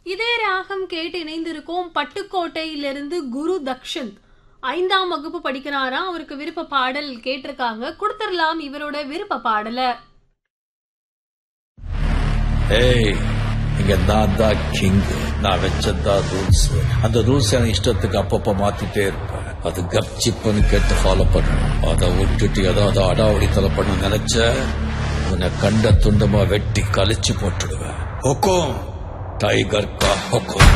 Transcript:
இதே ராகம் கேட்டு இணைந்திருக்கோம் பட்டுக்கோட்டையிலிருந்து குரு தக்ஷந்த் ஐந்தாம் வகுப்பு படிக்கிறாரா அவருக்கு விருப்ப பாடல் கேட்டிருக்காங்க கொடுத்துடலாம் இவரோட விருப்ப பாடல ஏய் இங்க நான் தான் கிங் நான் வச்சதான் ரூல்ஸ் அந்த ரூல்ஸ் எனக்கு இஷ்டத்துக்கு அப்பப்ப மாத்திட்டே இருப்பேன் அது கப்சிப்புன்னு கேட்டு ஃபாலோ பண்ணணும் அதை விட்டுட்டு ஏதாவது அடாவடித்தலை பண்ண நினைச்ச உன்னை கண்ட துண்டமா வெட்டி கழிச்சு போட்டுடுவேன் ஹொக்கோம் டைகர் கா ஹொக்கோம்